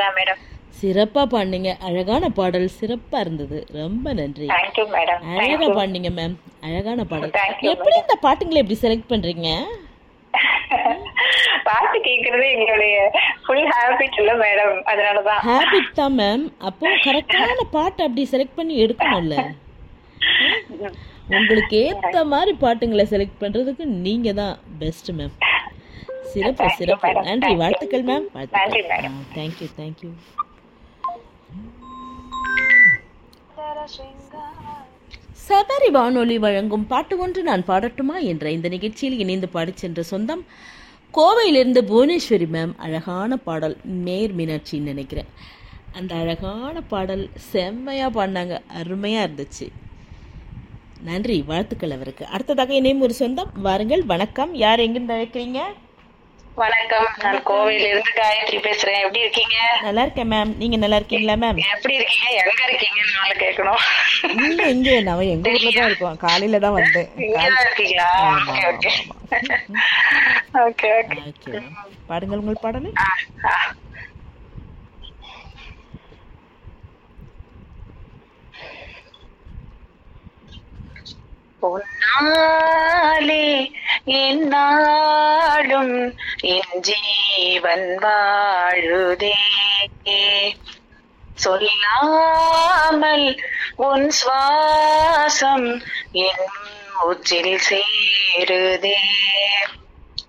தான் மேடம் சிறப்பா பாடினீங்க அழகான பாடல் சிறப்பா இருந்தது ரொம்ப நன்றி தேங்க்யூ மேடம் அழகா பாடினீங்க மேம் அழகான பாடல் Thank you, எப்படி இந்த பாட்டுங்களை எப்படி செலக்ட் பண்றீங்க பாட்டு கேக்குறது எங்களுடைய ஃபுல் ஹாபிட் இல்ல மேடம் அதனாலதான் ஹேபிட் தான் மேம் அப்போ கரெக்டான பாட்டு அப்படி செலக்ட் பண்ணி எடுக்கணும்ல உங்களுக்கு ஏத்த மாதிரி பாட்டுங்களை செலக்ட் பண்றதுக்கு நீங்க தான் பெஸ்ட் மேம் சிறப்பு Thank you, சிறப்பு madam. நன்றி Thank you. வாழ்த்துக்கள் மேம் நன்றி, வாழ்த்துக்கள் madam. தேங்க்யூ தேங்க்யூ சபரி வானொலி வழங்கும் பாட்டு ஒன்று நான் பாடட்டுமா என்ற இந்த நிகழ்ச்சியில் இணைந்து பாடிச் சென்ற சொந்தம் கோவையிலிருந்து புவனேஸ்வரி மேம் அழகான பாடல் நேர் மீனாட்சின்னு நினைக்கிறேன் அந்த அழகான பாடல் செம்மையா பாடினாங்க அருமையா இருந்துச்சு நன்றி வாழ்த்துக்கள் அவருக்கு அடுத்ததாக இணையும் ஒரு சொந்தம் வாருங்கள் வணக்கம் யார் எங்கிருந்து அழைக்கிறீங்க வணக்கம் நான் கோவையில இருந்து காயத்ரி பேசுறேன் எப்படி இருக்கீங்க நல்லா இருக்கேன் மேம் நீங்க நல்லா இருக்கீங்களா மேம் எப்படி இருக்கீங்க எங்க இருக்கீங்கன்னு நாளை கேட்கணும் இங்க எங்க நான் எங்க ஊர்ல தான் இருக்கோம் காலையில தான் வந்தேன் இங்கதான் இருக்கீங்களா ஆமா, okay okay okay okay okay பாடுங்கள் உங்கள் பாடலை ஆ, ஆ. பொன்னாலே என்னாலும் என் ஜீவன் வாழுதே சொல்லாமல் உன் சுவாசம் என் மூச்சில் சேருதே